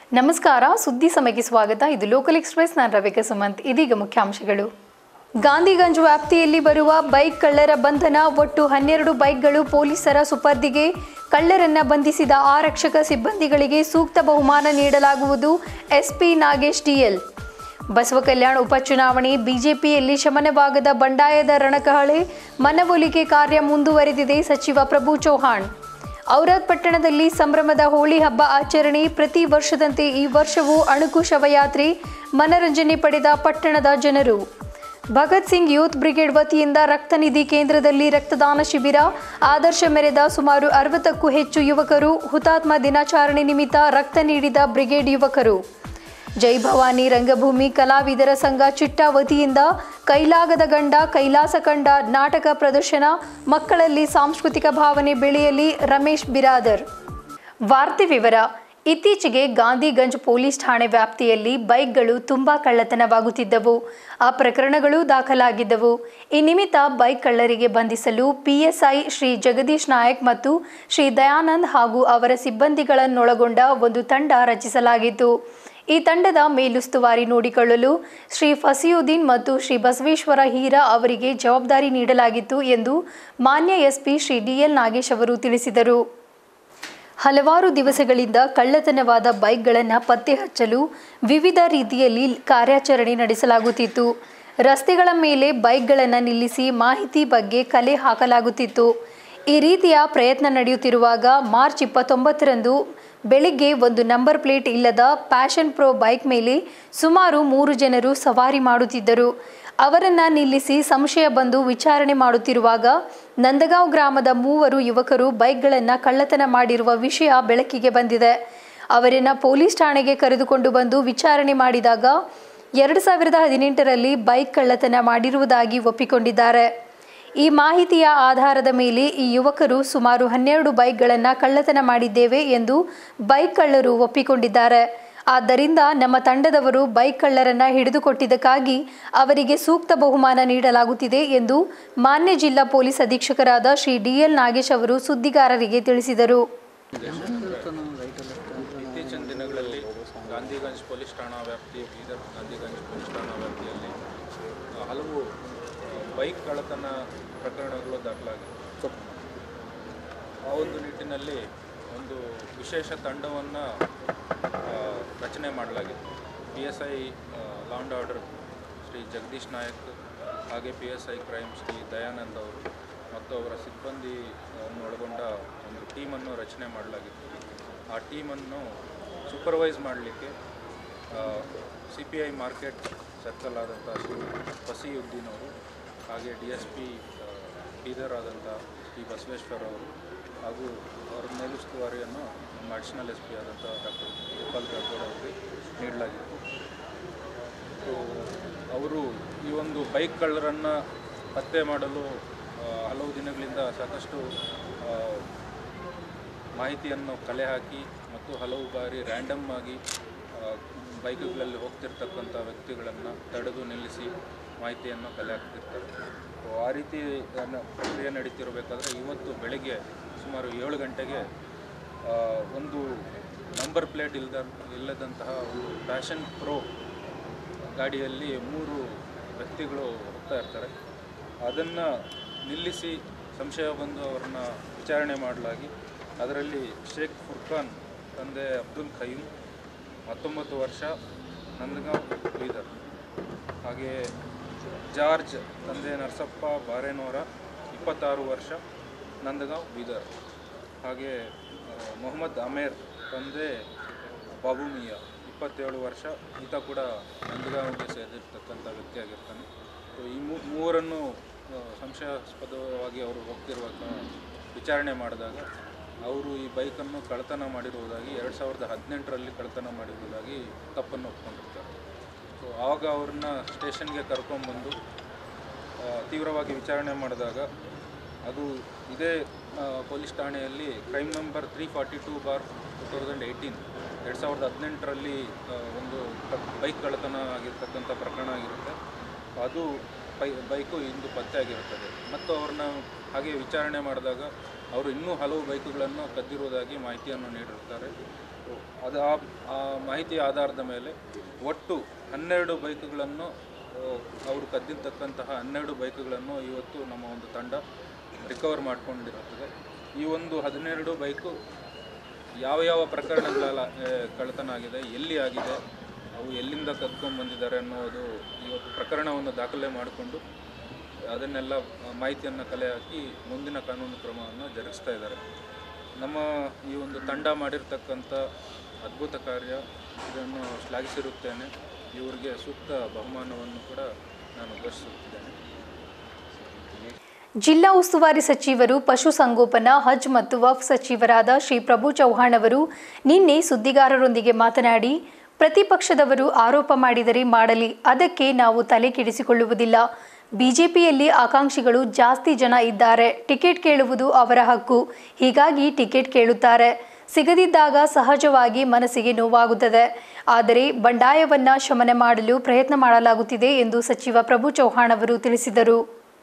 ನಮಸ್ಕಾರ ಸುದ್ದಿ ಸಮಯಕ್ಕೆ ಸ್ವಾಗತ ಇದು ಲೋಕಲ್ ಎಕ್ಸ್ಪ್ರೆಸ್ ನಾನು ರವಿಕಾ ಸುಮಂತ್ ಇದೀಗ ಮುಖ್ಯಾಂಶಗಳು ಗಾಂಧಿಗಂಜ್ ವ್ಯಾಪ್ತಿಯಲ್ಲಿ ಬರುವ ಬೈಕ್ ಕಳ್ಳರ ಬಂಧನ ಒಟ್ಟು ಹನ್ನೆರಡು ಬೈಕ್ಗಳು ಪೊಲೀಸರ ಸುಪರ್ದಿಗೆ ಕಳ್ಳರನ್ನ ಬಂಧಿಸಿದ ಆರಕ್ಷಕ ಸಿಬ್ಬಂದಿಗಳಿಗೆ ಸೂಕ್ತ ಬಹುಮಾನ ನೀಡಲಾಗುವುದು ಎಸ್ಪಿ ನಾಗೇಶ್ ಡಿಎಲ್ ಬಸವ ಕಲ್ಯಾಣ ಉಪಚುನಾವಣೆ ಬಿಜೆಪಿಯಲ್ಲಿ ಶಮನವಾಗದ ಬಂಡಾಯದ ರಣಕಹಳೆ ಮನವೊಲಿಕೆ ಕಾರ್ಯ ಮುಂದುವರೆದಿದೆ ಸಚಿವ ಪ್ರಭು ಚೌಹಾಣ್ ಔರಾದ್ ಪಟ್ಟಣದಲ್ಲಿ ಸಂಭ್ರಮದ ಹೋಳಿ ಹಬ್ಬ ಆಚರಣೆ ಪ್ರತಿ ವರ್ಷದಂತೆ ಈ ವರ್ಷವೂ ಅಣುಕು ಶವಯಾತ್ರೆ ಮನರಂಜನೆ ಪಡೆದ ಪಟ್ಟಣದ ಜನರು ಭಗತ್ ಸಿಂಗ್ ಯೂತ್ ಬ್ರಿಗೇಡ್ ವತಿಯಿಂದ ರಕ್ತ ನಿಧಿ ಕೇಂದ್ರದಲ್ಲಿ ರಕ್ತದಾನ ಶಿಬಿರ ಆದರ್ಶ ಮೆರೆದ ಸುಮಾರು ಅರವತ್ತಕ್ಕೂ ಹೆಚ್ಚು ಯುವಕರು ಹುತಾತ್ಮ ದಿನಾಚರಣೆ ನಿಮಿತ್ತ ರಕ್ತ ನೀಡಿದ ಬ್ರಿಗೇಡ್ ಯುವಕರು ಜೈ ಭವಾನಿ ರಂಗಭೂಮಿ ಕಲಾವಿದರ ಸಂಘ ಚಿಟ್ಟ ವತಿಯಿಂದ ಕೈಲಾಗದ ಗಂಡ ಕೈಲಾಸ ಕಂಡ ನಾಟಕ ಪ್ರದರ್ಶನ ಮಕ್ಕಳಲ್ಲಿ ಸಾಂಸ್ಕೃತಿಕ ಭಾವನೆ ಬೆಳೆಯಲಿ ರಮೇಶ್ ಬಿರಾದರ್ ವಾರ್ತೆ ವಿವರ ಇತ್ತೀಚೆಗೆ ಗಾಂಧಿಗಂಜ್ ಪೊಲೀಸ್ ಠಾಣೆ ವ್ಯಾಪ್ತಿಯಲ್ಲಿ ಬೈಕ್ಗಳು ತುಂಬಾ ಕಳ್ಳತನವಾಗುತ್ತಿದ್ದವು ಆ ಪ್ರಕರಣಗಳು ದಾಖಲಾಗಿದ್ದವು ಈ ನಿಮಿತ್ತ ಬೈಕ್ ಕಳ್ಳರಿಗೆ ಬಂಧಿಸಲು ಪಿಎಸ್ಐ ಶ್ರೀ ಜಗದೀಶ್ ನಾಯಕ್ ಮತ್ತು ಶ್ರೀ ದಯಾನಂದ್ ಹಾಗೂ ಅವರ ಸಿಬ್ಬಂದಿಗಳನ್ನೊಳಗೊಂಡ ಒಂದು ತಂಡ ರಚಿಸಲಾಗಿತ್ತು ಈ ತಂಡದ ಮೇಲುಸ್ತುವಾರಿ ನೋಡಿಕೊಳ್ಳಲು ಶ್ರೀ ಫಸಿಯುದ್ದೀನ್ ಮತ್ತು ಶ್ರೀ ಬಸವೇಶ್ವರ ಹೀರಾ ಅವರಿಗೆ ಜವಾಬ್ದಾರಿ ನೀಡಲಾಗಿತ್ತು ಎಂದು ಮಾನ್ಯ ಎಸ್ಪಿ ಶ್ರೀ ಡಿಎಲ್ ನಾಗೇಶ್ ಅವರು ತಿಳಿಸಿದರು ಹಲವಾರು ದಿವಸಗಳಿಂದ ಕಳ್ಳತನವಾದ ಬೈಕ್ಗಳನ್ನು ಪತ್ತೆ ಹಚ್ಚಲು ವಿವಿಧ ರೀತಿಯಲ್ಲಿ ಕಾರ್ಯಾಚರಣೆ ನಡೆಸಲಾಗುತ್ತಿತ್ತು ರಸ್ತೆಗಳ ಮೇಲೆ ಬೈಕ್ಗಳನ್ನು ನಿಲ್ಲಿಸಿ ಮಾಹಿತಿ ಬಗ್ಗೆ ಕಲೆ ಹಾಕಲಾಗುತ್ತಿತ್ತು ಈ ರೀತಿಯ ಪ್ರಯತ್ನ ನಡೆಯುತ್ತಿರುವಾಗ ಮಾರ್ಚ್ ಇಪ್ಪತ್ತೊಂಬತ್ತರಂದು ಬೆಳಿಗ್ಗೆ ಒಂದು ನಂಬರ್ ಪ್ಲೇಟ್ ಇಲ್ಲದ ಪ್ಯಾಷನ್ ಪ್ರೋ ಬೈಕ್ ಮೇಲೆ ಸುಮಾರು ಮೂರು ಜನರು ಸವಾರಿ ಮಾಡುತ್ತಿದ್ದರು ಅವರನ್ನ ನಿಲ್ಲಿಸಿ ಸಂಶಯ ಬಂದು ವಿಚಾರಣೆ ಮಾಡುತ್ತಿರುವಾಗ ನಂದಗಾಂವ್ ಗ್ರಾಮದ ಮೂವರು ಯುವಕರು ಬೈಕ್ಗಳನ್ನು ಕಳ್ಳತನ ಮಾಡಿರುವ ವಿಷಯ ಬೆಳಕಿಗೆ ಬಂದಿದೆ ಅವರನ್ನ ಪೊಲೀಸ್ ಠಾಣೆಗೆ ಕರೆದುಕೊಂಡು ಬಂದು ವಿಚಾರಣೆ ಮಾಡಿದಾಗ ಎರಡು ಸಾವಿರದ ಹದಿನೆಂಟರಲ್ಲಿ ಬೈಕ್ ಕಳ್ಳತನ ಮಾಡಿರುವುದಾಗಿ ಒಪ್ಪಿಕೊಂಡಿದ್ದಾರೆ ಈ ಮಾಹಿತಿಯ ಆಧಾರದ ಮೇಲೆ ಈ ಯುವಕರು ಸುಮಾರು ಹನ್ನೆರಡು ಬೈಕ್ಗಳನ್ನು ಕಳ್ಳತನ ಮಾಡಿದ್ದೇವೆ ಎಂದು ಬೈಕ್ ಕಳ್ಳರು ಒಪ್ಪಿಕೊಂಡಿದ್ದಾರೆ ಆದ್ದರಿಂದ ನಮ್ಮ ತಂಡದವರು ಬೈಕ್ ಕಳ್ಳರನ್ನ ಹಿಡಿದುಕೊಟ್ಟಿದ್ದಕ್ಕಾಗಿ ಅವರಿಗೆ ಸೂಕ್ತ ಬಹುಮಾನ ನೀಡಲಾಗುತ್ತಿದೆ ಎಂದು ಮಾನ್ಯ ಜಿಲ್ಲಾ ಪೊಲೀಸ್ ಅಧೀಕ್ಷಕರಾದ ಶ್ರೀ ಡಿಎಲ್ ನಾಗೇಶ್ ಅವರು ಸುದ್ದಿಗಾರರಿಗೆ ತಿಳಿಸಿದರು ಇತ್ತೀಚಿನ ದಿನಗಳಲ್ಲಿ ಗಾಂಧಿಗಂಜ್ ಪೊಲೀಸ್ ಠಾಣಾ ವ್ಯಾಪ್ತಿ ಬೀದರ್ ಗಾಂಧಿಗಂಜ್ ಪೊಲೀಸ್ ಠಾಣಾ ವ್ಯಾಪ್ತಿಯಲ್ಲಿ ಆ, ಹಲವು ಆ, ಬೈಕ್ ಕಳ್ಳತನ ಪ್ರಕರಣಗಳು ದಾಖಲಾಗಿವೆ ಆ ಒಂದು ನಿಟ್ಟಿನಲ್ಲಿ ಒಂದು ವಿಶೇಷ ತಂಡವನ್ನು ರಚನೆ ಮಾಡಲಾಗಿತ್ತು P S I law and order Shri Jagadish Nayak ಹಾಗೆ P S I crime Shri Dayanand ಅವರು ಮತ್ತು ಅವರ ಸಿಬ್ಬಂದಿ ಅನ್ನು ಒಳಗೊಂಡ ಒಂದು ಟೀಮನ್ನು ರಚನೆ ಮಾಡಲಾಗಿತ್ತು ಆ ಟೀಮನ್ನು ಸೂಪರ್ವೈಸ್ ಮಾಡಲಿಕ್ಕೆ C P I market circle ಆದಂಥ ಶ್ರೀ ಫಸೀಯುದ್ದೀನ್ ಅವರು ಹಾಗೆ ಡಿ ಎಸ್ ಪಿ ಬೀದರ್ ಆದಂಥ ಶ್ರೀ ಬಸವೇಶ್ವರ್ ಅವರು ಹಾಗೂ ಅವರ ಮೇಲುಸ್ತುವಾರಿಯನ್ನು ನಮ್ಮ ಅಡಿಷನಲ್ ಎಸ್ ಪಿ ಆದಂಥ ಡಾಕ್ಟರ್ ಗೋಪಾಲ್ ರಾಥೋಡ್ ಅವರಿಗೆ ನೀಡಲಾಗಿತ್ತು ಸೊ ಅವರು ಈ ಒಂದು ಬೈಕ್ ಕಳ್ಳರನ್ನು ಪತ್ತೆ ಮಾಡಲು ಆ, ಹಲವು ದಿನಗಳಿಂದ ಸಾಕಷ್ಟು ಆ, ಮಾಹಿತಿಯನ್ನು ಕಲೆ ಹಾಕಿ ಮತ್ತು ಹಲವು ಬಾರಿ ರ್ಯಾಂಡಮ್ ಆಗಿ ಆ, ಬೈಕ್ಗಳಲ್ಲಿ ಹೋಗ್ತಿರ್ತಕ್ಕಂಥ ವ್ಯಕ್ತಿಗಳನ್ನು ತಡೆದು ನಿಲ್ಲಿಸಿ ಮಾಹಿತಿಯನ್ನು ಕಲೆ ಹಾಕ್ತಿರ್ತಾರೆ ಸೊ ಆ ರೀತಿ ಅನ್ನ ಪ್ರಕ್ರಿಯೆ ನಡೀತಿರಬೇಕಾದ್ರೆ ಇವತ್ತು ಬೆಳಗ್ಗೆ ಸುಮಾರು ಏಳು ಗಂಟೆಗೆ ಆ, ಒಂದು ನಂಬರ್ ಪ್ಲೇಟ್ ಇಲ್ಲದ ಇಲ್ಲದಂತಹ ಒಂದು ಪ್ಯಾಷನ್ ಪ್ರೋ ಗಾಡಿಯಲ್ಲಿ ಮೂರು ವ್ಯಕ್ತಿಗಳು ಹೋಗ್ತಾ ಇರ್ತಾರೆ ಅದನ್ನು ನಿಲ್ಲಿಸಿ ಸಂಶಯ ಬಂದು ಅವರನ್ನ ವಿಚಾರಣೆ ಮಾಡಲಾಗಿ ಅದರಲ್ಲಿ ಶೇಖ್ ಫುರ್ಖಾನ್ ತಂದೆ ಅಬ್ದುಲ್ ಖಯ್ಯೂಮ್ ಹತ್ತೊಂಬತ್ತು ವರ್ಷ ನಂದಗಾಂವ್ ಬೀದರ್ ಹಾಗೆ ಜಾರ್ಜ್ ತಂದೆ ನರಸಪ್ಪ ಬಾರೇನವರ ಇಪ್ಪತ್ತಾರು ವರ್ಷ ನಂದಗಾಂವ್ ಬೀದರ್ ಹಾಗೆ ಆ, ಮೊಹಮ್ಮದ್ ಅಮೇರ್ ತಂದೆ ಬಾಬು ಮಿಯಾ ಇಪ್ಪತ್ತೇಳು ವರ್ಷ ಈತ ಕೂಡ ನಂದಗಾಂವ್ಗೆ ಸೇರಿರ್ತಕ್ಕಂಥ ವ್ಯಕ್ತಿ ಆಗಿರ್ತಾನೆ ಸೊ ಈ ಮೂ ಮೂವರನ್ನು ಆ, ಸಂಶಯಾಸ್ಪದವಾಗಿ ಅವರು ಹೋಗ್ತಿರುವಾಗ ವಿಚಾರಣೆ ಮಾಡಿದಾಗ ಅವರು ಈ ಬೈಕನ್ನು ಕಳ್ಳತನ ಮಾಡಿರುವುದಾಗಿ ಎರಡು ಸಾವಿರದ ಹದಿನೆಂಟರಲ್ಲಿ ಕಳ್ಳತನ ಮಾಡಿರುವುದಾಗಿ ತಪ್ಪನ್ನು ಒಪ್ಕೊಂಡಿರ್ತಾರೆ ಸೊ ಆವಾಗ ಅವ್ರನ್ನ ಸ್ಟೇಷನ್ಗೆ ಕರ್ಕೊಂಡ್ಬಂದು ಆ, ತೀವ್ರವಾಗಿ ವಿಚಾರಣೆ ಮಾಡಿದಾಗ ಅದು ಇದೇ ಆ, ಪೊಲೀಸ್ ಠಾಣೆಯಲ್ಲಿ crime number three forty two bar two thousand eighteen ಎರಡು ಸಾವಿರದ ಹದಿನೆಂಟರಲ್ಲಿ ಒಂದು ಕ- ಬೈಕ್ ಕಳ್ಳತನ ಆಗಿರ್ತಕ್ಕಂಥ ಪ್ರಕರಣ ಆಗಿರುತ್ತೆ ಅದು ಬೈ ಬೈಕು ಇಂದು ಪತ್ತೆ ಆಗಿರುತ್ತದೆ ಮತ್ತು ಅವ್ರನ್ನ ಹಾಗೆ ವಿಚಾರಣೆ ಮಾಡಿದಾಗ ಅವರು ಇನ್ನೂ ಹಲವು ಬೈಕುಗಳನ್ನು ಕದ್ದಿರುವುದಾಗಿ ಮಾಹಿತಿಯನ್ನು ನೀಡಿರುತ್ತಾರೆ ಅದು ಆ ಆ ಮಾಹಿತಿಯ ಆಧಾರದ ಮೇಲೆ ಒಟ್ಟು ಹನ್ನೆರಡು ಬೈಕ್ಗಳನ್ನು ಆ, ಅವರು ಕದ್ದಿರ್ತಕ್ಕಂತಹ ಹನ್ನೆರಡು ಬೈಕ್ಗಳನ್ನು ಇವತ್ತು ನಮ್ಮ ಒಂದು ತಂಡ ರಿಕವರ್ ಮಾಡಿಕೊಂಡಿರುತ್ತದೆ ಈ ಒಂದು ಹದಿನೆರಡು ಬೈಕು ಯಾವ ಯಾವ ಪ್ರಕರಣಗಳ ಕಳ್ಳತನ ಆಗಿದೆ ಎಲ್ಲಿ ಆಗಿದೆ ಅವು ಎಲ್ಲಿಂದ ಕದ್ಕೊಂಡು ಬಂದಿದ್ದಾರೆ ಅನ್ನೋದು ಇವತ್ತು ಪ್ರಕರಣವನ್ನು ದಾಖಲೆ ಮಾಡಿಕೊಂಡು ಅದನ್ನೆಲ್ಲ ಆ, ಮಾಹಿತಿಯನ್ನು ಕಲೆ ಹಾಕಿ ಮುಂದಿನ ಕಾನೂನು ಕ್ರಮವನ್ನು ಜರುಗಿಸ್ತಾ ಇದ್ದಾರೆ ನಮ್ಮ ಈ ಒಂದು ತಂಡ ಮಾಡಿರ್ತಕ್ಕಂಥ ಅದ್ಭುತ ಕಾರ್ಯ ಇದನ್ನು ಶ್ಲಾಘಿಸಿರುತ್ತೇನೆ ಇವರಿಗೆ ಸೂಕ್ತ ಬಹುಮಾನವನ್ನು ಕೂಡ ನಾನು ಘೋಷಿಸುತ್ತಿದ್ದೇನೆ ಜಿಲ್ಲಾ ಉಸ್ತುವಾರಿ ಸಚಿವರು ಪಶುಸಂಗೋಪನಾ ಹಜ್ ಮತ್ತು ವಫ್ ಸಚಿವರಾದ ಶ್ರೀ ಪ್ರಭು ಚೌಹಾಣ್ ಅವರು ನಿನ್ನೆ ಸುದ್ದಿಗಾರರೊಂದಿಗೆ ಮಾತನಾಡಿ ಪ್ರತಿಪಕ್ಷದವರು ಆರೋಪ ಮಾಡಿದರೆ ಮಾಡಲಿ ಅದಕ್ಕೆ ನಾವು ತಲೆ ಕೆಡಿಸಿಕೊಳ್ಳುವುದಿಲ್ಲ ಬಿಜೆಪಿಯಲ್ಲಿ ಆಕಾಂಕ್ಷಿಗಳು ಜಾಸ್ತಿ ಜನ ಇದ್ದಾರೆ ಟಿಕೆಟ್ ಕೇಳುವುದು ಅವರ ಹಕ್ಕು ಹೀಗಾಗಿ ಟಿಕೆಟ್ ಕೇಳುತ್ತಾರೆ ಸಿಗದಿದ್ದಾಗ ಸಹಜವಾಗಿ ಮನಸ್ಸಿಗೆ ನೋವಾಗುತ್ತದೆ ಆದರೆ ಬಂಡಾಯವನ್ನ ಶಮನ ಮಾಡಲು ಪ್ರಯತ್ನ ಮಾಡಲಾಗುತ್ತಿದೆ ಎಂದು ಸಚಿವ ಪ್ರಭು ಚೌಹಾಣ್ ಅವರು ತಿಳಿಸಿದರು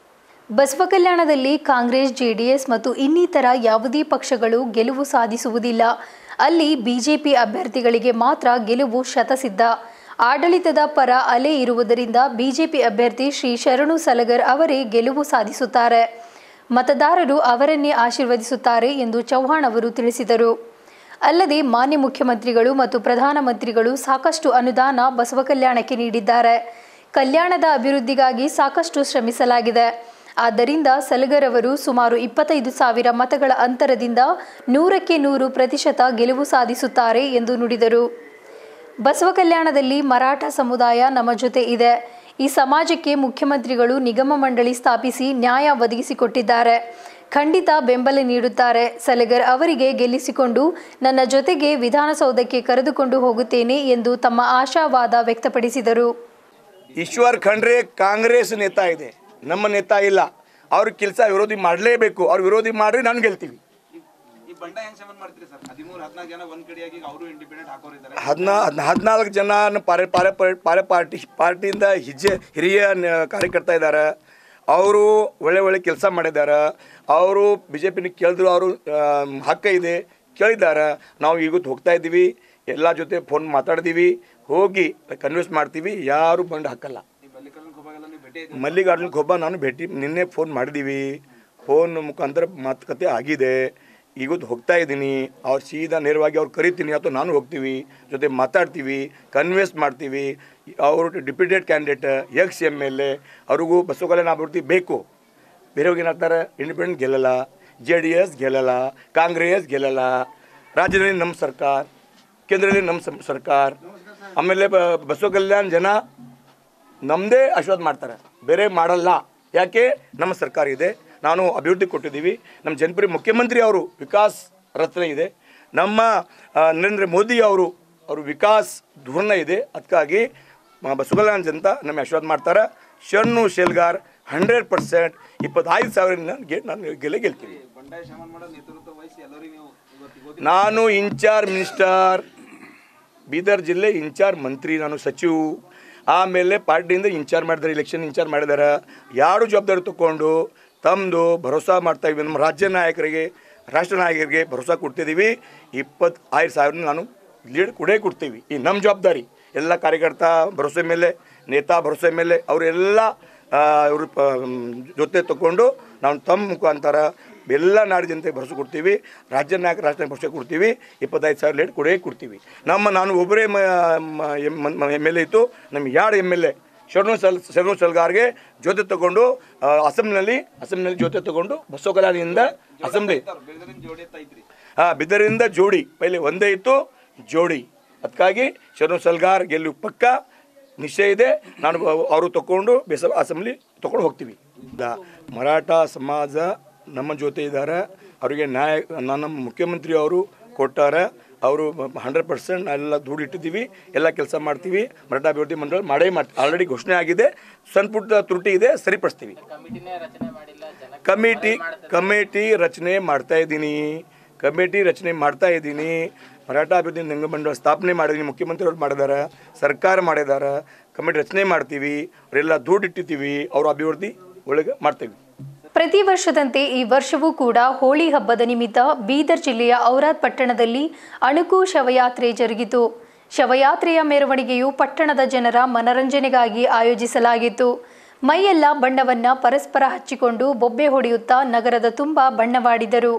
ಬಸವ ಕಲ್ಯಾಣದಲ್ಲಿ ಕಾಂಗ್ರೆಸ್ ಜೆಡಿಎಸ್ ಮತ್ತು ಇನ್ನಿತರ ಯಾವುದೇ ಪಕ್ಷಗಳು ಗೆಲುವು ಸಾಧಿಸುವುದಿಲ್ಲ ಅಲ್ಲಿ ಬಿಜೆಪಿ ಅಭ್ಯರ್ಥಿಗಳಿಗೆ ಮಾತ್ರ ಗೆಲುವು ಶತಸಿದ್ಧ ಆಡಳಿತದ ಪರ ಅಲೆ ಇರುವುದರಿಂದ ಬಿಜೆಪಿ ಅಭ್ಯರ್ಥಿ ಶ್ರೀ ಶರಣು ಸಲಗರ್ ಅವರೇ ಗೆಲುವು ಸಾಧಿಸುತ್ತಾರೆ ಮತದಾರರು ಅವರನ್ನೇ ಆಶೀರ್ವದಿಸುತ್ತಾರೆ ಎಂದು ಚೌಹಾಣ್ ಅವರು ತಿಳಿಸಿದರು ಅಲ್ಲದೆ ಮಾನ್ಯ ಮುಖ್ಯಮಂತ್ರಿಗಳು ಮತ್ತು ಪ್ರಧಾನಮಂತ್ರಿಗಳು ಸಾಕಷ್ಟು ಅನುದಾನ ಬಸವ ಕಲ್ಯಾಣಕ್ಕೆ ನೀಡಿದ್ದಾರೆ ಕಲ್ಯಾಣದ ಅಭಿವೃದ್ಧಿಗಾಗಿ ಸಾಕಷ್ಟು ಶ್ರಮಿಸಲಾಗಿದೆ ಆದ್ದರಿಂದ ಸಲಗರ್ ಅವರು ಸುಮಾರು ಇಪ್ಪತ್ತೈದು ಸಾವಿರ ಮತಗಳ ಅಂತರದಿಂದ ನೂರಕ್ಕೆ ನೂರು ಪ್ರತಿಶತ ಗೆಲುವು ಸಾಧಿಸುತ್ತಾರೆ ಎಂದು ನುಡಿದರು ಬಸವ ಕಲ್ಯಾಣದಲ್ಲಿ ಮರಾಠ ಸಮುದಾಯ ನಮ್ಮ ಜೊತೆ ಇದೆ ಈ ಸಮಾಜಕ್ಕೆ ಮುಖ್ಯಮಂತ್ರಿಗಳು ನಿಗಮ ಮಂಡಳಿ ಸ್ಥಾಪಿಸಿ ನ್ಯಾಯ ಒದಗಿಸಿಕೊಟ್ಟಿದ್ದಾರೆ ಖಂಡಿತ ಬೆಂಬಲ ನೀಡುತ್ತಾರೆ ಸಲಗರ್ ಅವರಿಗೆ ಗೆಲ್ಲಿಸಿಕೊಂಡು ನನ್ನ ಜೊತೆಗೆ ವಿಧಾನಸೌಧಕ್ಕೆ ಕರೆದುಕೊಂಡು ಹೋಗುತ್ತೇನೆ ಎಂದು ತಮ್ಮ ಆಶಾವಾದ ವ್ಯಕ್ತಪಡಿಸಿದರು ಈಶ್ವರ್ ಖಂಡ್ರೆ ಕಾಂಗ್ರೆಸ್ ನೇತಾ ಇದೆ ನಮ್ಮ ನೇತಾ ಇಲ್ಲ ಅವ್ರ ಕೆಲಸ ವಿರೋಧಿ ಮಾಡಲೇಬೇಕು ಅವ್ರು ವಿರೋಧಿ ಮಾಡ್ರಿ ನಾನು ಗೆಲ್ತೀವಿ ಈ ಬಂಡ ಹೆಂಗ್ ಶಮನ್ ಮಾಡ್ತೀರಿ ಸರ್ ಹದಿಮೂರು ಹದಿನಾಲ್ಕು ಜನ ಒಂದ್ ಕಡೆಯಾಗಿ ಅವರು ಇಂಡಿಪೆಂಡೆಂಟ್ ಹಾಕೋರಿದ್ದಾರೆ ಹದಿನಾ ಹದಿನಾಲ್ಕು ಜನ ಪಾರೆ ಪಾರೆ ಪಾರೆ ಪಾರ್ಟಿ ಪಾರ್ಟಿಯಿಂದ ಹಿಜ್ಜೆ ಹಿರಿಯ ನ- ಕಾರ್ಯಕರ್ತ ಇದ್ದಾರೆ ಅವರು ಒಳ್ಳೆ ಒಳ್ಳೆ ಕೆಲಸ ಮಾಡಿದ್ದಾರೆ ಅವರು ಬಿ ಜೆ ಪಿನ ಕೇಳಿದ್ರು ಅವರು ಹಕ್ಕ ಇದೆ ಕೇಳಿದ್ದಾರೆ ನಾವು ಇವತ್ತು ಹೋಗ್ತಾ ಇದ್ದೀವಿ ಎಲ್ಲ ಜೊತೆ ಫೋನ್ ಮಾತಾಡ್ತೀವಿ ಹೋಗಿ ಕನ್ವಿನ್ಸ್ ಮಾಡ್ತೀವಿ ಯಾರು ಬಂದು ಹಾಕಲ್ಲ ಈ ಮಲ್ಲಿಕಾರ್ಜುನ್ ಖೋಬಾಗೆಲ್ಲ ನೀವು ಭೇಟಿ ಆಯ್ತು ಮಲ್ಲಿಕಾರ್ಜುನ್ ಖೋಬಾ ನಾನು ಭೇಟಿ ನಿನ್ನೆ ಫೋನ್ ಮಾಡಿದ್ದೀವಿ ಫೋನ್ ಮುಖಾಂತರ ಮಾತುಕತೆ ಆಗಿದೆ ಇವತ್ತು ಹೋಗ್ತಾ ಇದ್ದೀನಿ ಅವ್ರು ಸೀದಾ ನೇರವಾಗಿ ಅವ್ರು ಕರಿತೀನಿ ಅಥವಾ ನಾನು ಹೋಗ್ತೀವಿ ಜೊತೆ ಮಾತಾಡ್ತೀವಿ ಕನ್ವಿನ್ಸ್ ಮಾಡ್ತೀವಿ ಅವರು deputed candidate X M L A ಅವ್ರಿಗೂ ಬಸವ ಕಲ್ಯಾಣ ಅಭಿವೃದ್ಧಿ ಬೇಕು ಬೇರೆಯವ್ರಿಗೆ ಏನಾಗ್ತಾರೆ ಇಂಡಿಪೆಂಡೆಂಟ್ ಗೆಲ್ಲಲ್ಲ ಜೆ ಡಿ ಎಸ್ ಗೆಲ್ಲಲ್ಲ ಕಾಂಗ್ರೆಸ್ ಗೆಲ್ಲಲ್ಲ ರಾಜ್ಯದಲ್ಲಿ ನಮ್ಮ ಸರ್ಕಾರ ಕೇಂದ್ರದಲ್ಲಿ ನಮ್ಮ ಸಂ- ಸರ್ಕಾರ ಆಮೇಲೆ ಬ- ಬಸವ ಕಲ್ಯಾಣ ಜನ ನಮ್ಮದೇ ಆಶೀರ್ವಾದ ಮಾಡ್ತಾರೆ ಬೇರೆ ಮಾಡಲ್ಲ ಯಾಕೆ ನಮ್ಮ ಸರ್ಕಾರ ಇದೆ ನಾನು ಅಭಿವೃದ್ಧಿ ಕೊಟ್ಟಿದ್ದೀವಿ ನಮ್ಮ ಜನಪ್ರಿಯ ಮುಖ್ಯಮಂತ್ರಿ ಅವರು ವಿಕಾಸ್ ರತ್ನ ಇದೆ ನಮ್ಮ ಆ, ನರೇಂದ್ರ ಮೋದಿ ಅವರು ಅವರು ವಿಕಾಸ್ ಧೋರಣ ಇದೆ ಅದಕ್ಕಾಗಿ ಬಸವಕಲ್ಯಾಣ ಜನತಾ ನಮ್ಮ ಆಶೀರ್ವಾದ ಮಾಡ್ತಾರೆ ಶಣ್ಣು ಶೇಲ್ಗಾರ್ ಹಂಡ್ರೆಡ್ ಪರ್ಸೆಂಟ್ ಇಪ್ಪತ್ತೈದು ಸಾವಿರ ಗೆ ನಾನು ಗೆಲ್ಲೇ ಗೆಲ್ತೀವಿ ಬಂಡಾಯ ಶಮನ್ ಮಾಡೋ ನೇತೃತ್ವ ವಹಿಸಿ ಎಲ್ಲರಿಗೂ ನೀವು ಇವತ್ತು ಇವತ್ತು ನಾನು ಇನ್ಚಾರ್ಜ್ ಮಿನಿಸ್ಟರ್ ಬೀದರ್ ಜಿಲ್ಲೆ ಇನ್ಚಾರ್ಜ್ ಮಂತ್ರಿ ನಾನು ಸಚಿವ ಆಮೇಲೆ ಪಾರ್ಟಿಯಿಂದ ಇನ್ಚಾರ್ಜ್ ಮಾಡಿದ್ದಾರೆ ಇಲೆಕ್ಷನ್ ಇನ್ಚಾರ್ಜ್ ಮಾಡಿದ್ದಾರೆ ಯಾರು ಜವಾಬ್ದಾರಿ ತಗೊಂಡು ತಮ್ಮದು ಭರೋಸಾ ಮಾಡ್ತಾ ಇದ್ದೀವಿ ನಮ್ಮ ರಾಜ್ಯ ನಾಯಕರಿಗೆ ರಾಷ್ಟ್ರ ನಾಯಕರಿಗೆ ಭರೋಸಾ ಕೊಡ್ತಿದ್ದೀವಿ ಇಪ್ಪತ್ತೈದು ಸಾವಿರ ನಾನು ಲೀಡ್ ಕೊಡೇ ಕೊಡ್ತೀವಿ ಈ ನಮ್ಮ ಜವಾಬ್ದಾರಿ ಎಲ್ಲ ಕಾರ್ಯಕರ್ತ ಭರೋಸೆ ಮೇಲೆ ನೇತಾ ಭರೋಸೆ ಮೇಲೆ ಅವರೆಲ್ಲ ಇವರು ಜೊತೆ ತಗೊಂಡು ನಾವು ತಮ್ಮ ಮುಖಾಂತರ ಎಲ್ಲ ನಾಡು ಜನತೆಗೆ ಭರವಸೆ ಕೊಡ್ತೀವಿ ರಾಜ್ಯ ನಾಯಕ ರಾಷ್ಟ್ರ ಭರವಸೆ ಕೊಡ್ತೀವಿ ಇಪ್ಪತ್ತೈದು ಸಾವಿರ ಲೀಡ್ ಕೊಡೇ ಕೊಡ್ತೀವಿ ನಮ್ಮ ನಾನು ಒಬ್ಬರೇ ಎಮ್ ಎಲ್ ಎ ಇತ್ತು ನಮ್ಗೆ ಎರಡು ಎಮ್ ಎಲ್ ಎ ಶರಣು ಸಲ್ ಶರಣು ಸಲ್ಗಾರ್ಗೆ ಜೊತೆ ತಗೊಂಡು ಆ, ಅಸೆಂಬ್ಲಿನಲ್ಲಿ ಅಸೆಂಬ್ಲಿನಲ್ಲಿ ಜೊತೆ ತಗೊಂಡು ಬಸವ ಕಲ್ಯಾಣಿಯಿಂದ ಅಸೆಂಬ್ಲಿ ಬೆಳೆದ್ರಿನ ಜೋಡಿ ಐತ್ರಿ ಹಾಂ ಬಿದರಿಂದ ಜೋಡಿ ಪೈಲೆ ಒಂದೇ ಇತ್ತು ಜೋಡಿ ಅದಕ್ಕಾಗಿ ಶರಣು ಸಲ್ಗಾರ್ ಗೆಲ್ಲು ಪಕ್ಕ ನಿಶ್ಚಯ ಇದೆ ನಾನು ಅವರು ತಗೊಂಡು ಬೇಸ ಅಸೆಂಬ್ಲಿ ತಗೊಂಡು ಹೋಗ್ತೀವಿ ಇಲ್ಲ ಮರಾಠ ಸಮಾಜ ನಮ್ಮ ಜೊತೆ ಇದ್ದಾರೆ ಅವರಿಗೆ ನ್ಯಾಯ ನನ್ನ ಮುಖ್ಯಮಂತ್ರಿ ಅವರು ಕೊಟ್ಟಾರೆ ಅವರು ಹಂಡ್ರೆಡ್ ಪರ್ಸೆಂಟ್ ಎಲ್ಲ ದುಡ್ಡು ಇಟ್ಟಿದ್ದೀವಿ ಎಲ್ಲ ಕೆಲಸ ಮಾಡ್ತೀವಿ ಮರಾಠ ಅಭಿವೃದ್ಧಿ ಮಂಡಳ ಮಾಡೇ ಮಾಡ್ತೀವಿ ಆಲ್ರೆಡಿ ಘೋಷಣೆ ಆಗಿದೆ ಸಣ್ಣ ಪುಟ್ಟ ತ್ರುಟಿ ಇದೆ ಸರಿಪಡಿಸ್ತೀವಿ ಕಮಿಟಿ ಕಮಿಟಿ ರಚನೆ ಮಾಡ್ತಾ ಇದ್ದೀನಿ ಕಮಿಟಿ ರಚನೆ ಮಾಡ್ತಾ ಇದ್ದೀನಿ ಮರಾಠ ಅಭಿವೃದ್ಧಿ ನಿಗಮ ಮಂಡಳ ಸ್ಥಾಪನೆ ಮಾಡಿದ್ದೀನಿ ಮುಖ್ಯಮಂತ್ರಿಯವರು ಮಾಡಿದ್ದಾರೆ ಸರ್ಕಾರ ಮಾಡಿದ್ದಾರೆ ಕಮಿಟಿ ರಚನೆ ಮಾಡ್ತೀವಿ ಅವರೆಲ್ಲ ದುಡ್ಡು ಇಟ್ಟಿದ್ದೀವಿ ಅವ್ರ ಅಭಿವೃದ್ಧಿ ಒಳಗೆ ಮಾಡ್ತೀವಿ ಪ್ರತಿ ವರ್ಷದಂತೆ ಈ ವರ್ಷವೂ ಕೂಡ ಹೋಳಿ ಹಬ್ಬದ ನಿಮಿತ್ತ ಬೀದರ್ ಜಿಲ್ಲೆಯ ಔರಾದ್ ಪಟ್ಟಣದಲ್ಲಿ ಅಣುಕು ಶವಯಾತ್ರೆ ಜರುಗಿತು ಶವಯಾತ್ರೆಯ ಮೆರವಣಿಗೆಯು ಪಟ್ಟಣದ ಜನರ ಮನರಂಜನೆಗಾಗಿ ಆಯೋಜಿಸಲಾಗಿತ್ತು ಮೈಯೆಲ್ಲ ಬಣ್ಣವನ್ನ ಪರಸ್ಪರ ಹಚ್ಚಿಕೊಂಡು ಬೊಬ್ಬೆ ಹೊಡೆಯುತ್ತಾ ನಗರದ ತುಂಬ ಬಣ್ಣವಾಡಿದರು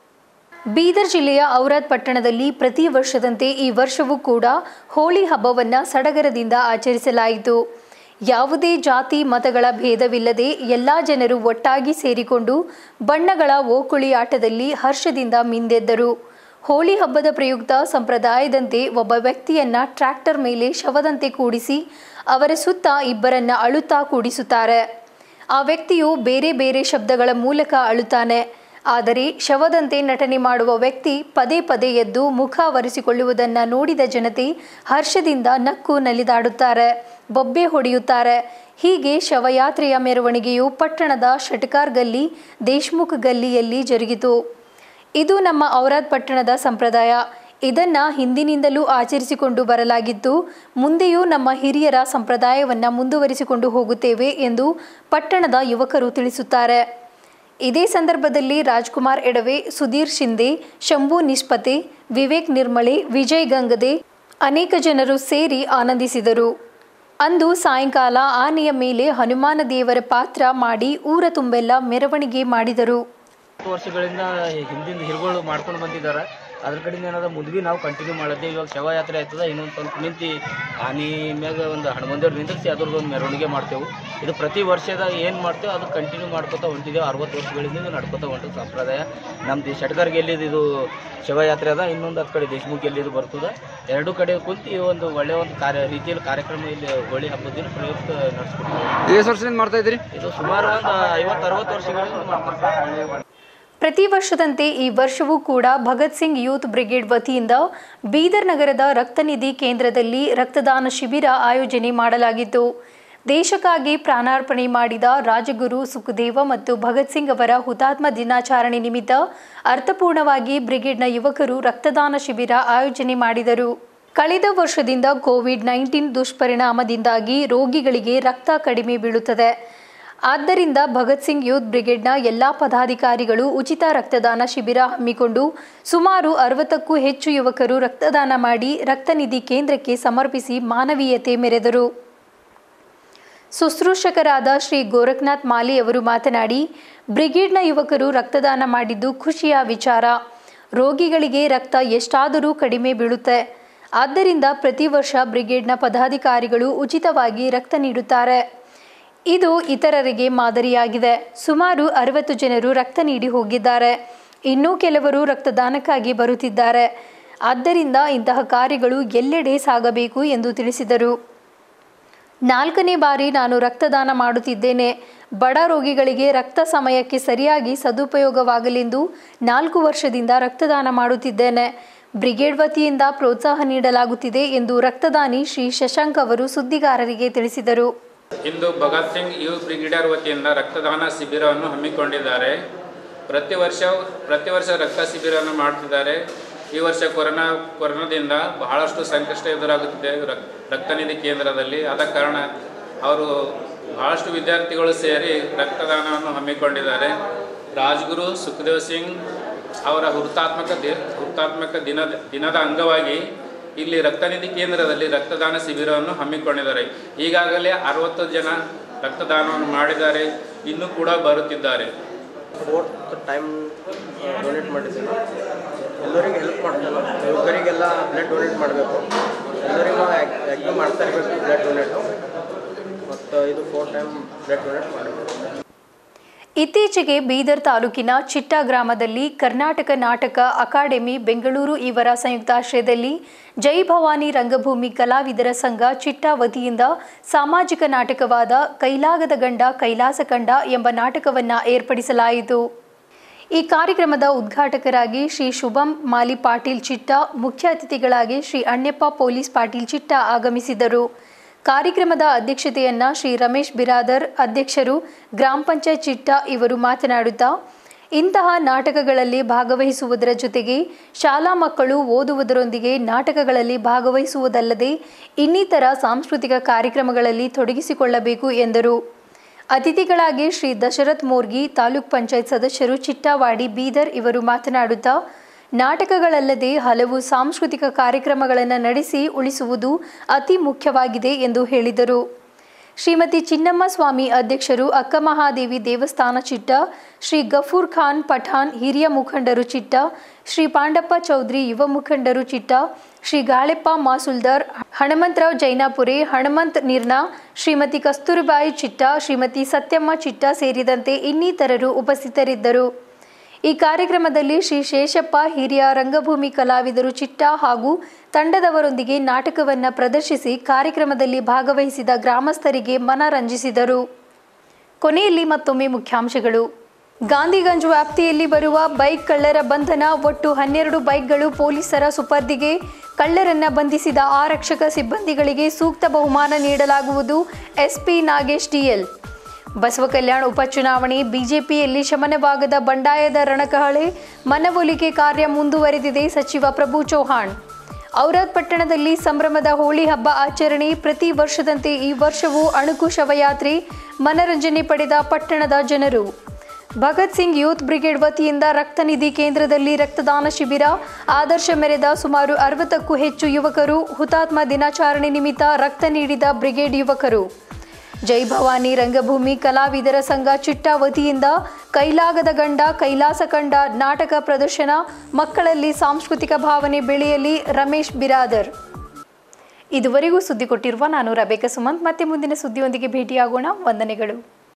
ಬೀದರ್ ಜಿಲ್ಲೆಯ ಔರಾದ್ ಪಟ್ಟಣದಲ್ಲಿ ಪ್ರತಿ ವರ್ಷದಂತೆ ಈ ವರ್ಷವೂ ಕೂಡ ಹೋಳಿ ಹಬ್ಬವನ್ನ ಸಡಗರದಿಂದ ಆಚರಿಸಲಾಯಿತು ಯಾವುದೇ ಜಾತಿ ಮತಗಳ ಭೇದವಿಲ್ಲದೆ ಎಲ್ಲ ಜನರು ಒಟ್ಟಾಗಿ ಸೇರಿಕೊಂಡು ಬಣ್ಣಗಳ ಓಕುಳಿ ಆಟದಲ್ಲಿ ಹರ್ಷದಿಂದ ಮಿಂದೆದ್ದರು ಹೋಳಿ ಹಬ್ಬದ ಪ್ರಯುಕ್ತ ಸಂಪ್ರದಾಯದಂತೆ ಒಬ್ಬ ವ್ಯಕ್ತಿಯನ್ನ ಟ್ರ್ಯಾಕ್ಟರ್ ಮೇಲೆ ಶವದಂತೆ ಕೂಡಿಸಿ ಅವರ ಸುತ್ತ ಇಬ್ಬರನ್ನ ಅಳುತ್ತಾ ಕೂಡಿಸುತ್ತಾರೆ ಆ ವ್ಯಕ್ತಿಯು ಬೇರೆ ಬೇರೆ ಶಬ್ದಗಳ ಮೂಲಕ ಅಳುತ್ತಾನೆ ಆದರೆ ಶವದಂತೆ ನಟನೆ ಮಾಡುವ ವ್ಯಕ್ತಿ ಪದೇ ಪದೇ ಎದ್ದು ಮುಖ ಒರೆಸಿಕೊಳ್ಳುವುದನ್ನು ನೋಡಿದ ಜನತೆ ಹರ್ಷದಿಂದ ನಕ್ಕು ನಲಿದಾಡುತ್ತಾರೆ ಬೊಬ್ಬೆ ಹೊಡೆಯುತ್ತಾರೆ ಹೀಗೆ ಶವಯಾತ್ರೆಯ ಮೆರವಣಿಗೆಯು ಪಟ್ಟಣದ ಶಟಕಾರ್ ಗಲ್ಲಿ ದೇಶ್ಮುಖ್ ಗಲ್ಲಿಯಲ್ಲಿ ಜರುಗಿತು ಇದು ನಮ್ಮ ಔರಾದ್ ಪಟ್ಟಣದ ಸಂಪ್ರದಾಯ ಇದನ್ನ ಹಿಂದಿನಿಂದಲೂ ಆಚರಿಸಿಕೊಂಡು ಬರಲಾಗಿದ್ದು ಮುಂದೆಯೂ ನಮ್ಮ ಹಿರಿಯರ ಸಂಪ್ರದಾಯವನ್ನ ಮುಂದುವರಿಸಿಕೊಂಡು ಹೋಗುತ್ತೇವೆ ಎಂದು ಪಟ್ಟಣದ ಯುವಕರು ತಿಳಿಸುತ್ತಾರೆ ಇದೇ ಸಂದರ್ಭದಲ್ಲಿ ರಾಜ್ಕುಮಾರ್ ಎಡವೆ ಸುಧೀರ್ ಶಿಂದೆ ಶಂಭು ನಿಷ್ಪತೆ ವಿವೇಕ್ ನಿರ್ಮಳೆ ವಿಜಯ್ ಗಂಗದೆ ಅನೇಕ ಜನರು ಸೇರಿ ಆನಂದಿಸಿದರು ಅಂದು ಸಾಯಂಕಾಲ ಆನೆಯ ಮೇಲೆ ಹನುಮಾನ ದೇವರ ಪಾತ್ರ ಮಾಡಿ ಊರ ತುಂಬೆಲ್ಲ ಮೆರವಣಿಗೆ ಮಾಡಿದರು ಹತ್ತು ವರ್ಷಗಳಿಂದ ಹಿಂದಿನ ಹಿರುಗಳು ಮಾಡ್ಕೊಂಡು ಬಂದಿದ್ದಾರೆ ಅದ್ರ ಕಡೆಯಿಂದ ಏನಾದ ಮುಂದ್ವಿ ನಾವು ಕಂಟಿನ್ಯೂ ಮಾಡಿದ್ದೆ ಇವಾಗ ಶವಯಾತ್ರೆ ಆಯ್ತದ ಇನ್ನೊಂದು ಸ್ವಲ್ಪ ನಿಂತು ಆನಿ ಮ್ಯಾಗ ಒಂದು ಹನುಮಂದೇವ್ರು ನಿಂದಿರಿಸಿ ಅದ್ರದ್ದು ಒಂದು ಮೆರವಣಿಗೆ ಮಾಡ್ತೇವೆ ಇದು ಪ್ರತಿ ವರ್ಷದ ಏನು ಮಾಡ್ತೇವೆ ಅದು ಕಂಟಿನ್ಯೂ ಮಾಡ್ಕೊತಾ ಹೊಂಟಿದ್ದೇವೆ ಅರವತ್ತು ವರ್ಷಗಳಿಂದ ಇದು ನಡ್ಕೊತಾ ಹೊಂಟದ ಸಂಪ್ರದಾಯ ನಮ್ದು ಷಟ್ಗರ್ಗೆ ಎಲ್ಲಿದ್ದು ಇದು ಶವಯಾತ್ರೆ ಅದ ಇನ್ನೊಂದು ಹತ್ತು ಕಡೆ ದೇಶಮುಖ ಎಲ್ಲಿದು ಬರ್ತದೆ ಎರಡು ಕಡೆ ಕುಂತು ಈ ಒಂದು ಒಳ್ಳೆಯ ಒಂದು ಕಾರ್ಯ ರೀತಿಯಲ್ಲಿ ಕಾರ್ಯಕ್ರಮ ಇಲ್ಲಿ ಹೋಳಿ ಹಬ್ಬದ ದಿನ ಪ್ರಯುಕ್ತ ನಡೆಸ್ಕೊಡ್ತೀವಿ ಎಷ್ಟು ವರ್ಷದಿಂದ ಮಾಡ್ತಾ ಇದ್ರಿ ಇದು ಸುಮಾರು ಒಂದು ಐವತ್ತು ಅರವತ್ತು ವರ್ಷಗಳಿಂದ ಮಾಡ್ತಾರೆ ಪ್ರತಿ ವರ್ಷದಂತೆ ಈ ವರ್ಷವೂ ಕೂಡ ಭಗತ್ ಸಿಂಗ್ ಯೂತ್ ಬ್ರಿಗೇಡ್ ವತಿಯಿಂದ ಬೀದರ್ ನಗರದ ರಕ್ತನಿಧಿ ಕೇಂದ್ರದಲ್ಲಿ ರಕ್ತದಾನ ಶಿಬಿರ ಆಯೋಜನೆ ಮಾಡಲಾಗಿತ್ತು ದೇಶಕ್ಕಾಗಿ ಪ್ರಾಣಾರ್ಪಣೆ ಮಾಡಿದ ರಾಜಗುರು ಸುಖದೇವ ಮತ್ತು ಭಗತ್ ಸಿಂಗ್ ಅವರ ಹುತಾತ್ಮ ದಿನಾಚರಣೆ ನಿಮಿತ್ತ ಅರ್ಥಪೂರ್ಣವಾಗಿ ಬ್ರಿಗೇಡ್ನ ಯುವಕರು ರಕ್ತದಾನ ಶಿಬಿರ ಆಯೋಜನೆ ಮಾಡಿದರು ಕಳೆದ ವರ್ಷದಿಂದ ಕೋವಿಡ್ ನೈನ್ಟೀನ್ ದುಷ್ಪರಿಣಾಮದಿಂದಾಗಿ ರೋಗಿಗಳಿಗೆ ರಕ್ತ ಕಡಿಮೆ ಬೀಳುತ್ತದೆ ಆದ್ದರಿಂದ ಭಗತ್ ಸಿಂಗ್ ಯೂತ್ ಬ್ರಿಗೇಡ್ನ ಎಲ್ಲಾ ಪದಾಧಿಕಾರಿಗಳು ಉಚಿತ ರಕ್ತದಾನ ಶಿಬಿರ ಹಮ್ಮಿಕೊಂಡು ಸುಮಾರು ಅರವತ್ತಕ್ಕೂ ಹೆಚ್ಚು ಯುವಕರು ರಕ್ತದಾನ ಮಾಡಿ ರಕ್ತನಿಧಿ ಕೇಂದ್ರಕ್ಕೆ ಸಮರ್ಪಿಸಿ ಮಾನವೀಯತೆ ಮೆರೆದರು ಶುಶ್ರೂಷಕರಾದ ಶ್ರೀ ಗೋರಖ್ನಾಥ್ ಮಾಲಿ ಅವರು ಮಾತನಾಡಿ ಬ್ರಿಗೇಡ್ನ ಯುವಕರು ರಕ್ತದಾನ ಮಾಡಿದ್ದು ಖುಷಿಯ ವಿಚಾರ ರೋಗಿಗಳಿಗೆ ರಕ್ತ ಎಷ್ಟಾದರೂ ಕಡಿಮೆ ಬೀಳುತ್ತೆ ಆದ್ದರಿಂದ ಪ್ರತಿ ವರ್ಷ ಬ್ರಿಗೇಡ್ನ ಪದಾಧಿಕಾರಿಗಳು ಉಚಿತವಾಗಿ ರಕ್ತ ನೀಡುತ್ತಾರೆ ಇದು ಇತರರಿಗೆ ಮಾದರಿಯಾಗಿದೆ ಸುಮಾರು ಅರವತ್ತು ಜನರು ರಕ್ತ ನೀಡಿ ಹೋಗಿದ್ದಾರೆ ಇನ್ನೂ ಕೆಲವರು ರಕ್ತದಾನಕ್ಕಾಗಿ ಬರುತ್ತಿದ್ದಾರೆ ಆದ್ದರಿಂದ ಇಂತಹ ಕಾರ್ಯಗಳು ಎಲ್ಲೆಡೆ ಸಾಗಬೇಕು ಎಂದು ತಿಳಿಸಿದರು ನಾಲ್ಕನೇ ಬಾರಿ ನಾನು ರಕ್ತದಾನ ಮಾಡುತ್ತಿದ್ದೇನೆ ಬಡ ರೋಗಿಗಳಿಗೆ ರಕ್ತ ಸಮಯಕ್ಕೆ ಸರಿಯಾಗಿ ಸದುಪಯೋಗವಾಗಲೆಂದು ನಾಲ್ಕು ವರ್ಷದಿಂದ ರಕ್ತದಾನ ಮಾಡುತ್ತಿದ್ದೇನೆ ಬ್ರಿಗೇಡ್ ವತಿಯಿಂದ ಪ್ರೋತ್ಸಾಹ ನೀಡಲಾಗುತ್ತಿದೆ ಎಂದು ರಕ್ತದಾನಿ ಶ್ರೀ ಶಶಾಂಕ್ ಅವರು ಸುದ್ದಿಗಾರರಿಗೆ ತಿಳಿಸಿದರು ಇಂದು ಭಗತ್ ಸಿಂಗ್ ಯೂತ್ ಬ್ರಿಗೇಡಿಯರ್ ವತಿಯಿಂದ ರಕ್ತದಾನ ಶಿಬಿರವನ್ನು ಹಮ್ಮಿಕೊಂಡಿದ್ದಾರೆ ಪ್ರತಿ ವರ್ಷ ಪ್ರತಿ ವರ್ಷ ರಕ್ತ ಶಿಬಿರವನ್ನು ಮಾಡ್ತಿದ್ದಾರೆ ಈ ವರ್ಷ ಕೊರೋನಾ ಕೊರೋನಾದಿಂದ ಬಹಳಷ್ಟು ಸಂಕಷ್ಟ ಎದುರಾಗುತ್ತಿದೆ ರಕ್- ರಕ್ತನಿಧಿ ಕೇಂದ್ರದಲ್ಲಿ ಆದ ಕಾರಣ ಅವರು ಬಹಳಷ್ಟು ವಿದ್ಯಾರ್ಥಿಗಳು ಸೇರಿ ರಕ್ತದಾನವನ್ನು ಹಮ್ಮಿಕೊಂಡಿದ್ದಾರೆ ರಾಜ್ಗುರು ಸುಖದೇವ್ ಸಿಂಗ್ ಅವರ ಹುತಾತ್ಮಕ ದಿ ಹುತಾತ್ಮಕ ದಿನದ ದಿನದ ಅಂಗವಾಗಿ ಇಲ್ಲಿ ರಕ್ತನಿಧಿ ಕೇಂದ್ರದಲ್ಲಿ ರಕ್ತದಾನ ಶಿಬಿರವನ್ನು ಹಮ್ಮಿಕೊಂಡಿದ್ದಾರೆ ಈಗಾಗಲೇ ಅರವತ್ತು ಜನ ರಕ್ತದಾನವನ್ನು ಮಾಡಿದ್ದಾರೆ ಇನ್ನೂ ಕೂಡ ಬರುತ್ತಿದ್ದಾರೆ ಫೋರ್ತ್ ಟೈಮ್ ಡೊನೇಟ್ ಮಾಡಿದ್ದೀನಿ ಎಲ್ಲರಿಗೆ ಹೆಲ್ಪ್ ಮಾಡ್ತೇನೆ ಯುವಕರಿಗೆಲ್ಲ ಬ್ಲಡ್ ಡೊನೇಟ್ ಮಾಡಬೇಕು ಎಲ್ಲರಿಗೂ ಯಾಕೆ ಮಾಡ್ತಾ ಇರಬೇಕು ಬ್ಲಡ್ ಡೊನೇಟು ಮತ್ತು ಇದು ಫೋರ್ ಟೈಮ್ ಬ್ಲಡ್ ಡೊನೇಟ್ ಮಾಡಬೇಕು ಇತ್ತೀಚೆಗೆ ಬೀದರ್ ತಾಲೂಕಿನ ಚಿಟ್ಟ ಗ್ರಾಮದಲ್ಲಿ ಕರ್ನಾಟಕ ನಾಟಕ ಅಕಾಡೆಮಿ ಬೆಂಗಳೂರು ಇವರ ಸಂಯುಕ್ತಾಶ್ರಯದಲ್ಲಿ ಜೈ ಭವಾನಿ ರಂಗಭೂಮಿ ಕಲಾವಿದರ ಸಂಘ ಚಿಟ್ಟ ವತಿಯಿಂದ ಸಾಮಾಜಿಕ ನಾಟಕವಾದ ಕೈಲಾಗದ ಗಂಡ ಕೈಲಾಸ ಕಂಡ ಎಂಬ ನಾಟಕವನ್ನು ಏರ್ಪಡಿಸಲಾಯಿತು ಈ ಕಾರ್ಯಕ್ರಮದ ಉದ್ಘಾಟಕರಾಗಿ ಶ್ರೀ ಶುಭಂ ಮಾಲಿ ಪಾಟೀಲ್ ಚಿಟ್ಟ ಮುಖ್ಯ ಅತಿಥಿಗಳಾಗಿ ಶ್ರೀ ಅಣ್ಣಪ್ಪ ಪೊಲೀಸ್ ಪಾಟೀಲ್ ಚಿಟ್ಟ ಆಗಮಿಸಿದರು ಕಾರ್ಯಕ್ರಮದ ಅಧ್ಯಕ್ಷತೆಯನ್ನ ಶ್ರೀ ರಮೇಶ್ ಬಿರಾದರ್ ಅಧ್ಯಕ್ಷರು ಗ್ರಾಮ ಪಂಚಾಯತ್ ಚಿಟ್ಟ ಇವರು ಮಾತನಾಡುತ್ತಾ ಇಂತಹ ನಾಟಕಗಳಲ್ಲಿ ಭಾಗವಹಿಸುವುದರ ಜೊತೆಗೆ ಶಾಲಾ ಮಕ್ಕಳು ಓದುವುದರೊಂದಿಗೆ ನಾಟಕಗಳಲ್ಲಿ ಭಾಗವಹಿಸುವುದಲ್ಲದೆ ಇನ್ನಿತರ ಸಾಂಸ್ಕೃತಿಕ ಕಾರ್ಯಕ್ರಮಗಳಲ್ಲಿ ತೊಡಗಿಸಿಕೊಳ್ಳಬೇಕು ಎಂದರು ಅತಿಥಿಗಳಾಗಿ ಶ್ರೀ ದಶರಥ್ ಮೋರ್ಗಿ ತಾಲೂಕ್ ಪಂಚಾಯತ್ ಸದಸ್ಯರು ಚಿಟ್ಟಾವಾಡಿ ಬೀದರ್ ಇವರು ಮಾತನಾಡುತ್ತಾ ನಾಟಕಗಳಲ್ಲದೆ ಹಲವು ಸಾಂಸ್ಕೃತಿಕ ಕಾರ್ಯಕ್ರಮಗಳನ್ನು ನಡೆಸಿ ಉಳಿಸುವುದು ಅತಿ ಮುಖ್ಯವಾಗಿದೆ ಎಂದು ಹೇಳಿದರು ಶ್ರೀಮತಿ ಚಿನ್ನಮ್ಮ ಸ್ವಾಮಿ ಅಧ್ಯಕ್ಷರು ಅಕ್ಕಮಹಾದೇವಿ ದೇವಸ್ಥಾನ ಚಿಟ್ಟ ಶ್ರೀ ಗಫೂರ್ ಖಾನ್ ಪಠಾಣ್ ಹಿರಿಯ ಮುಖಂಡರು ಚಿಟ್ಟ ಶ್ರೀ ಪಾಂಡಪ್ಪ ಚೌಧರಿ ಯುವ ಮುಖಂಡರು ಚಿಟ್ಟ ಶ್ರೀ ಗಾಳೆಪ್ಪ ಮಾಸುಲ್ದಾರ್ ಹನುಮಂತರಾವ್ ಜೈನಾಪುರೆ ಹನುಮಂತ್ ನಿರ್ನಾ ಶ್ರೀಮತಿ ಕಸ್ತೂರಿಬಾಯಿ ಚಿಟ್ಟ ಶ್ರೀಮತಿ ಸತ್ಯಮ್ಮ ಚಿಟ್ಟ ಸೇರಿದಂತೆ ಇನ್ನಿತರರು ಉಪಸ್ಥಿತರಿದ್ದರು ಈ ಕಾರ್ಯಕ್ರಮದಲ್ಲಿ ಶ್ರೀ ಶೇಷಪ್ಪ ಹಿರಿಯ ರಂಗಭೂಮಿ ಕಲಾವಿದರು ಚಿಟ್ಟ ಹಾಗೂ ತಂಡದವರೊಂದಿಗೆ ನಾಟಕವನ್ನು ಪ್ರದರ್ಶಿಸಿ ಕಾರ್ಯಕ್ರಮದಲ್ಲಿ ಭಾಗವಹಿಸಿದ ಗ್ರಾಮಸ್ಥರಿಗೆ ಮನರಂಜಿಸಿದರು ಕೊನೆಯಲ್ಲಿ ಮತ್ತೊಮ್ಮೆ ಮುಖ್ಯಾಂಶಗಳು ಗಾಂಧಿಗಂಜ್ ವ್ಯಾಪ್ತಿಯಲ್ಲಿ ಬರುವ ಬೈಕ್ ಕಳ್ಳರ ಬಂಧನ ಒಟ್ಟು ಹನ್ನೆರಡು ಬೈಕ್ಗಳು ಪೊಲೀಸರ ಸುಪರ್ದಿಗೆ ಕಳ್ಳರನ್ನ ಬಂಧಿಸಿದ ಆರಕ್ಷಕ ಸಿಬ್ಬಂದಿಗಳಿಗೆ ಸೂಕ್ತ ಬಹುಮಾನ ನೀಡಲಾಗುವುದು ಎಸ್ಪಿ ನಾಗೇಶ್ ಟಿಎಲ್ ಬಸವ ಕಲ್ಯಾಣ ಉಪಚುನಾವಣೆ ಬಿಜೆಪಿಯಲ್ಲಿ ಶಮನವಾಗದ ಬಂಡಾಯದ ರಣಕಹಳೆ ಮನವೊಲಿಕೆ ಕಾರ್ಯ ಮುಂದುವರೆದಿದೆ ಸಚಿವ ಪ್ರಭು ಚೌಹಾಣ್ ಔರಾದ್ ಪಟ್ಟಣದಲ್ಲಿ ಸಂಭ್ರಮದ ಹೋಳಿ ಹಬ್ಬ ಆಚರಣೆ ಪ್ರತಿ ವರ್ಷದಂತೆ ಈ ವರ್ಷವೂ ಅಣುಕು ಶವಯಾತ್ರೆ ಮನರಂಜನೆ ಪಡೆದ ಪಟ್ಟಣದ ಜನರು ಭಗತ್ ಸಿಂಗ್ ಯೂತ್ ಬ್ರಿಗೇಡ್ ವತಿಯಿಂದ ರಕ್ತನಿಧಿ ಕೇಂದ್ರದಲ್ಲಿ ರಕ್ತದಾನ ಶಿಬಿರ ಆದರ್ಶ ಮೆರೆದ ಸುಮಾರು ಅರವತ್ತಕ್ಕೂ ಹೆಚ್ಚು ಯುವಕರು ಹುತಾತ್ಮ ದಿನಾಚರಣೆ ನಿಮಿತ್ತ ರಕ್ತ ನೀಡಿದ ಬ್ರಿಗೇಡ್ ಯುವಕರು ಜೈ ಭವಾನಿ ರಂಗಭೂಮಿ ಕಲಾವಿದರ ಸಂಘ ಚಿಟ್ಟ ವತಿಯಿಂದ ಕೈಲಾಗದ ಗಂಡ ಕೈಲಾಸ ಕಂಡ ನಾಟಕ ಪ್ರದರ್ಶನ ಮಕ್ಕಳಲ್ಲಿ ಸಾಂಸ್ಕೃತಿಕ ಭಾವನೆ ಬೆಳೆಯಲಿ ರಮೇಶ್ ಬಿರಾದರ್ ಇದುವರೆಗೂ ಸುದ್ದಿ ಕೊಟ್ಟಿರುವ ನಾನು ರಬೇಕ ಸುಮಂತ್ ಮತ್ತೆ ಮುಂದಿನ ಸುದ್ದಿಯೊಂದಿಗೆ ಭೇಟಿಯಾಗೋಣ ವಂದನೆಗಳು